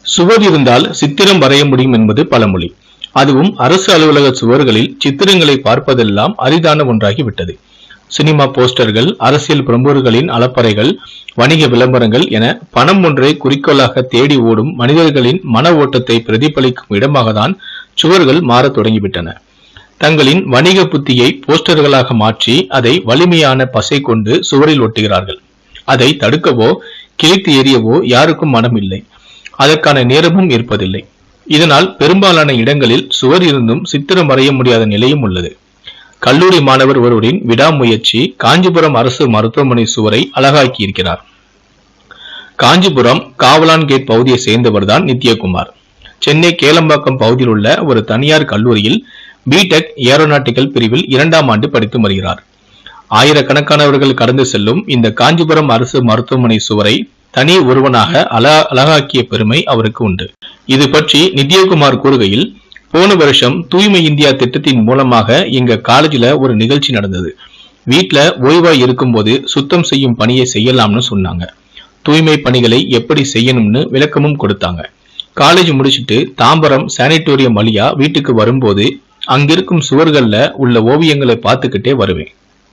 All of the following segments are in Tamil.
சுவர் இருந்தால் சித்திரம் வரைய முடியும் என்பது பழமொழி அதுவும் அரசு அலுவலக சுவர்களில் சித்திரங்களை பார்ப்பதெல்லாம் அரிதான ஒன்றாகிவிட்டது சினிமா போஸ்டர்கள் அரசியல் பிரமுகர்களின் அலப்பறைகள் வணிக விளம்பரங்கள் என பணம் ஒன்றை குறிக்கோளாக தேடி ஓடும் மனிதர்களின் மன ஓட்டத்தை பிரதிபலிக்கும் இடமாகத்தான் சுவர்கள் மாறத் தொடங்கிவிட்டன தங்களின் வணிக புத்தியை போஸ்டர்களாக மாற்றி அதை வலிமையான பசை கொண்டு சுவரில் ஒட்டுகிறார்கள் அதை தடுக்கவோ கிழித்து எறியவோ யாருக்கும் மனம் இல்லை அதற்கான நேரமும் இருப்பதில்லை இதனால் பெரும்பாலான இடங்களில் சுவர் இருந்தும் சித்திரம் வரைய முடியாத நிலையும் உள்ளது கல்லூரி மாணவர் ஒருவரின் விடாமுயற்சி காஞ்சிபுரம் அரசு மருத்துவமனை சுவரை அழகாக்கி இருக்கிறார் காஞ்சிபுரம் காவலான் கேட் பகுதியை சேர்ந்தவர்தான் நித்யகுமார் சென்னை கேளம்பாக்கம் பகுதியில் உள்ள ஒரு தனியார் கல்லூரியில் பிடெக் ஏரோநாட்டிக்கல் பிரிவில் இரண்டாம் ஆண்டு படித்து வருகிறார் ஆயிரக்கணக்கானவர்கள் கடந்து செல்லும் இந்த காஞ்சிபுரம் அரசு மருத்துவமனை சுவரை தனி ஒருவனாக அழ அழகாக்கிய பெருமை அவருக்கு உண்டு இது பற்றி நித்யகுமார் கூறுகையில் போன வருஷம் தூய்மை இந்தியா திட்டத்தின் மூலமாக எங்க காலேஜ்ல ஒரு நிகழ்ச்சி நடந்தது வீட்ல ஓய்வா இருக்கும்போது சுத்தம் செய்யும் பணியை செய்யலாம்னு சொன்னாங்க தூய்மை பணிகளை எப்படி செய்யணும்னு விளக்கமும் கொடுத்தாங்க காலேஜ் முடிச்சிட்டு தாம்பரம் சானிட்டோரியம் வழியா வீட்டுக்கு வரும்போது அங்கிருக்கும் சுவர்கள்ல உள்ள ஓவியங்களை பார்த்துக்கிட்டே வருவேன்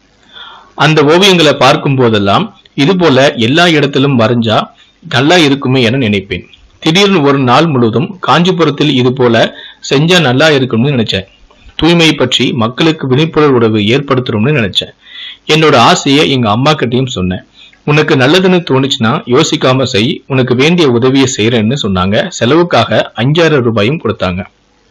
அந்த ஓவியங்களை பார்க்கும் போதெல்லாம் இது போல எல்லா இடத்திலும் வரைஞ்சா நல்லா இருக்குமே என நினைப்பேன் திடீர்னு ஒரு நாள் முழுவதும் காஞ்சிபுரத்தில் இது போல செஞ்சா நல்லா இருக்கும்னு நினைச்சேன் தூய்மை பற்றி மக்களுக்கு விழிப்புணர்வு ஏற்படுத்தணும்னு நினைச்சேன் என்னோட ஆசையை எங்க அம்மா கிட்டயும் சொன்னேன் உனக்கு நல்லதுன்னு தோணுச்சுன்னா யோசிக்காம செய் உனக்கு வேண்டிய உதவியை செய்யறேன்னு சொன்னாங்க செலவுக்காக அஞ்சாயிரம் ரூபாயும் கொடுத்தாங்க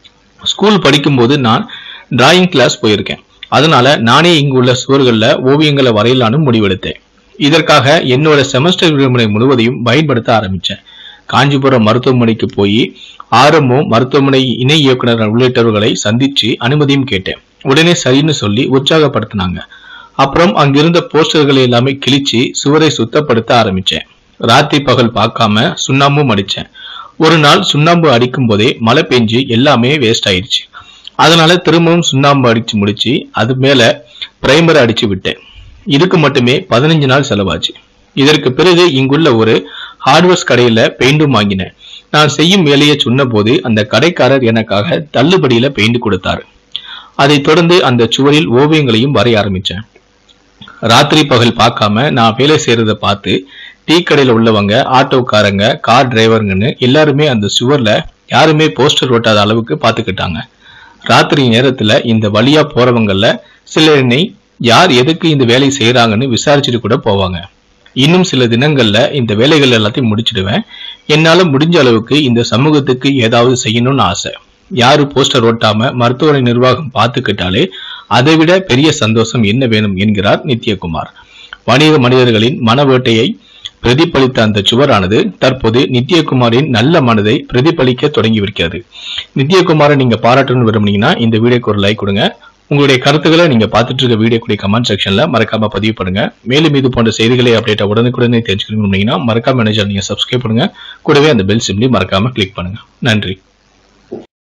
ஸ்கூல் படிக்கும்போது நான் டிராயிங் கிளாஸ் போயிருக்கேன் அதனால நானே இங்கு உள்ள சுவர்கள்ல ஓவியங்களை வரையலான்னு முடிவெடுத்தேன் இதற்காக என்னோட செமஸ்டர் விடுமுறை முழுவதையும் பயன்படுத்த ஆரம்பிச்சேன் காஞ்சிபுரம் மருத்துவமனைக்கு போய் ஆரம்பம் மருத்துவமனை இணை இயக்குனர் உள்ளிட்டவர்களை சந்திச்சு அனுமதியும் கேட்டேன் உடனே சரின்னு சொல்லி உற்சாகப்படுத்தினாங்க அப்புறம் அங்கிருந்த போஸ்டர்களை எல்லாமே கிழிச்சு சுவரை சுத்தப்படுத்த ஆரம்பிச்சேன் ராத்திரி பகல் பார்க்காம சுண்ணாம்பும் அடிச்சேன் ஒரு நாள் சுண்ணாம்பு அடிக்கும் போதே மழை பெஞ்சு எல்லாமே வேஸ்ட் ஆயிடுச்சு அதனால திரும்பவும் சுண்ணாம்பு அடிச்சு முடிச்சு அது மேல பிரைமர் அடிச்சு விட்டேன் இதுக்கு மட்டுமே பதினஞ்சு நாள் செலவாச்சு இதற்கு பிறகு இங்குள்ள ஒரு ஹார்ட்வேர்ஸ் கடையில பெயிண்டும் வாங்கினேன் நான் செய்யும் வேலையை சொன்னபோது அந்த கடைக்காரர் எனக்காக தள்ளுபடியில பெயிண்ட் கொடுத்தாரு அதைத் தொடர்ந்து அந்த சுவரில் ஓவியங்களையும் வரைய ஆரம்பிச்சேன் ராத்திரி பகல் பார்க்காம நான் வேலை செய்யறத பார்த்து டீ கடையில உள்ளவங்க ஆட்டோக்காரங்க கார் டிரைவருங்கன்னு எல்லாருமே அந்த சுவர்ல யாருமே போஸ்டர் ஒட்டாத அளவுக்கு பார்த்துக்கிட்டாங்க ராத்திரி நேரத்துல இந்த வழியா போறவங்கல்ல சிலர் என்னை யார் எதுக்கு இந்த வேலை செய்யறாங்கன்னு விசாரிச்சுட்டு கூட போவாங்க இன்னும் சில தினங்கள்ல இந்த வேலைகள் எல்லாத்தையும் முடிச்சிடுவேன் என்னால முடிஞ்ச அளவுக்கு இந்த சமூகத்துக்கு ஏதாவது செய்யணும்னு ஆசை யாரு போஸ்டர் ஒட்டாம மருத்துவமனை நிர்வாகம் பார்த்துக்கிட்டாலே அதை விட பெரிய சந்தோஷம் என்ன வேணும் என்கிறார் நித்யகுமார் வணிக மனிதர்களின் மனவேட்டையை பிரதிபலித்த அந்த சுவரானது தற்போது நித்யகுமாரின் நல்ல மனதை பிரதிபலிக்க தொடங்கியிருக்கிறது நித்யகுமாரை நீங்க பாராட்டணும்னு விரும்புனீங்கன்னா இந்த வீடியோக்கு ஒரு லைக் கொடுங்க உங்களுடைய கருத்துக்களை நீங்க பார்த்துட்டு இருக்க வீடியோ கூடிய கமெண்ட் செக்ஷன்ல மறக்காம பதிவு பண்ணுங்க மேலும் இது போன்ற செய்திகளை அப்டேட்டா உடனுக்குடனே தெரிஞ்சுக்கணும்னீங்கன்னா மறக்காம நினைச்சா நீங்க சப்ஸ்கிரைப் பண்ணுங்க கூடவே அந்த பெல் சிம்லி மறக்காம கிளிக் பண்ணுங்க நன்றி